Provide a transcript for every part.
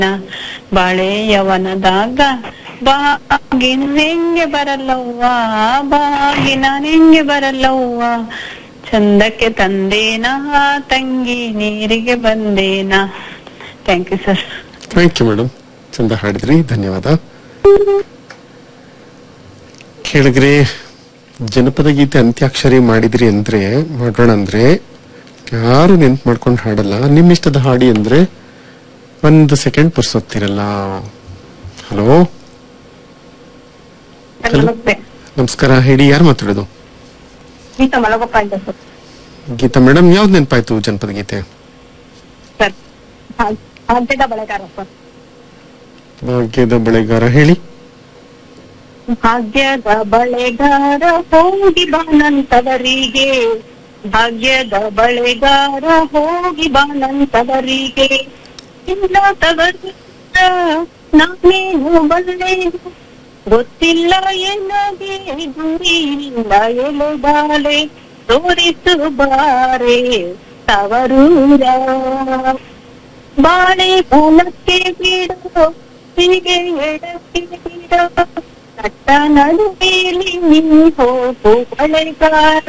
ಬಾಳೆ ಯವನದಾಗ ಬಾಗಿನ ಹೆಂಗೆ ಬರಲ್ಲವ್ವ ಬಾಗಿನ ಹೆಂಗೆ ಬರಲ್ಲವ್ವ ಚಂದಕ್ಕೆ ತಂದೇನ ತಂಗಿ ನೀರಿಗೆ ಬಂದೇನ thank you sir thank you madam ಚಂದ ಹಾಡಿದ್ರಿ ಧನ್ಯವಾದ ಕೇಳಿದ್ರೆ ಜನಪದ ಗೀತೆ ಅಂತ್ಯಾಕ್ಷರಿ ಮಾಡಿದ್ರಿ ಅಂದ್ರೆ ಮಾಡೋಣ ಅಂದ್ರೆ ಯಾರು ನೆನ್ಪು ಮಾಡ್ಕೊಂಡು ಹಾಡಲ್ಲ ನಿಮ್ಮಿಷ್ಟದ ಹಾಡಿ ಅಂದ್ರೆ ಒಂದು ಸೆಕೆಂಡ್ ಪುರ್ಸೊತ್ತಿರಲ್ಲ ಹಲೋ ನಮಸ್ತೆ ನಮಸ್ಕಾರ ಹೇಳಿ ಯಾರು ಮಾತಾಡೋದು ಗೀತಾ ಮಲಗೊಪ್ಪ ಅಂತ ಸರ್ ಗೀತಾ ಮೇಡಮ್ ಯಾವ್ದು ನೆನಪಾಯ್ತು ಜನಪದ ಗೀತೆ ಸರ್ ಭಾಗ್ಯದ ಬಳೆಗಾರ ಸರ್ ಭಾಗ್ಯದ ಬೆಳೆಗಾರ ಹೇಳಿ ಭಾಗ್ಯದ ಬಳೆಗಾರ ಹೋಗಿ ಬಾನಂತವರಿಗೆ ಭಾಗ್ಯದ ಬಳೆಗಾರ ಹೋಗಿ ಬಾನಂತವರಿಗೆ ಇಲ್ಲ ತವರಿಂದ ನಾನೇನು ಬಲ್ಲೆ ಗೊತ್ತಿಲ್ಲ ಎನ್ನಗೆ ಗುರಿಯಿಲ್ಲ ಎಲೆದಾಳೆ ತೋರಿಸು ಬಾರೆ ತವರೂರ ಬಾಳೆ ಬಲಕ್ಕೆ ಬಿಡು ಹೀಗೆ ಎಡಕ್ಕೆ ಬಿಡು ನಟ್ಟ ನಡುವೆಯಲ್ಲಿ ನೀ ಹೋಗು ಬಳೆಗಾರ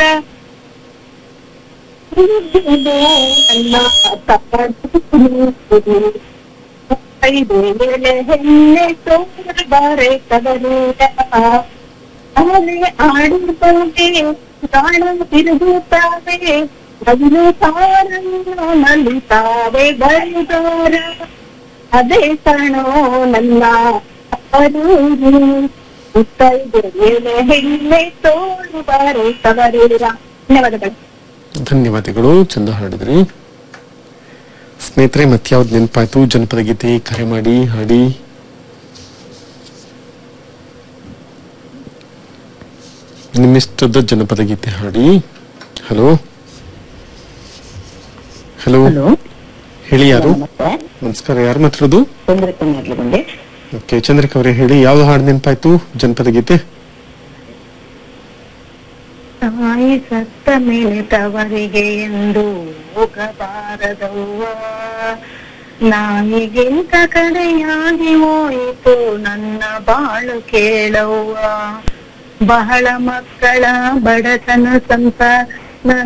ಇದು ನನ್ನ ತಪ್ಪು ಐದು ವೇಳೆ ಹೆಣ್ಣೆ ತೋರಬಾರೆ ಕದಲೂರ ಆಲೆ ಆಡುತ್ತವೆ ಗಾಳ ತಿರುಗುತ್ತವೆ ಬದಲು ತಾರನ್ನು ನಲಿತಾವೆ ಬರಿದಾರ ಅದೇ ಕಾಣೋ ನನ್ನ ಅಪರೂರು ಮುತ್ತೈದೆ ವೇಳೆ ಹೆಣ್ಣೆ ತೋರುಬಾರೆ ತವರೂರ ಧನ್ಯವಾದಗಳು ಧನ್ಯವಾದಗಳು ಚಂದ ಹಾಡಿದ್ರಿ ಸ್ನೇಹಿತರೆ ಮತ್ಯಾವ್ದು ನೆನಪಾಯ್ತು ಜನಪದ ಗೀತೆ ಕರೆ ಮಾಡಿ ಹಾಡಿ ನಿಮ್ಮಿಷ್ಟದ ಜನಪದ ಗೀತೆ ಹಾಡಿ ಹಲೋ ಹಲೋ ಹಲೋ ಹೇಳಿ ಯಾರು ನಮಸ್ತೆ ನಮಸ್ಕಾರ ಯಾರು ಮಾತಾಡೋದು ಚಂದ್ರಕನ್ ಮಾಡ್ಲಿಗೊಂಡೆ ಓಕೆ ಚಂದ್ರಿಕಾ ಅವರೇ ಹೇಳಿ ಯಾವ್ದು ಹಾಡು ನೆನಪಾಯ್ತು ಜನಪದ ಗೀತೆ ತಾಯಿ ಸತ್ತ ಮೇಲೆ ತವರಿಗೆ ಎಂದು ಹೋಗಬಾರದವ್ವ ನಾಯಿಗಿಂತ ಕಡೆಯಾಗಿ ಹೋಯಿತು ನನ್ನ ಬಾಳು ಕೇಳವ್ವ ಬಹಳ ಮಕ್ಕಳ ಬಡತನ ಸಂಸಾರ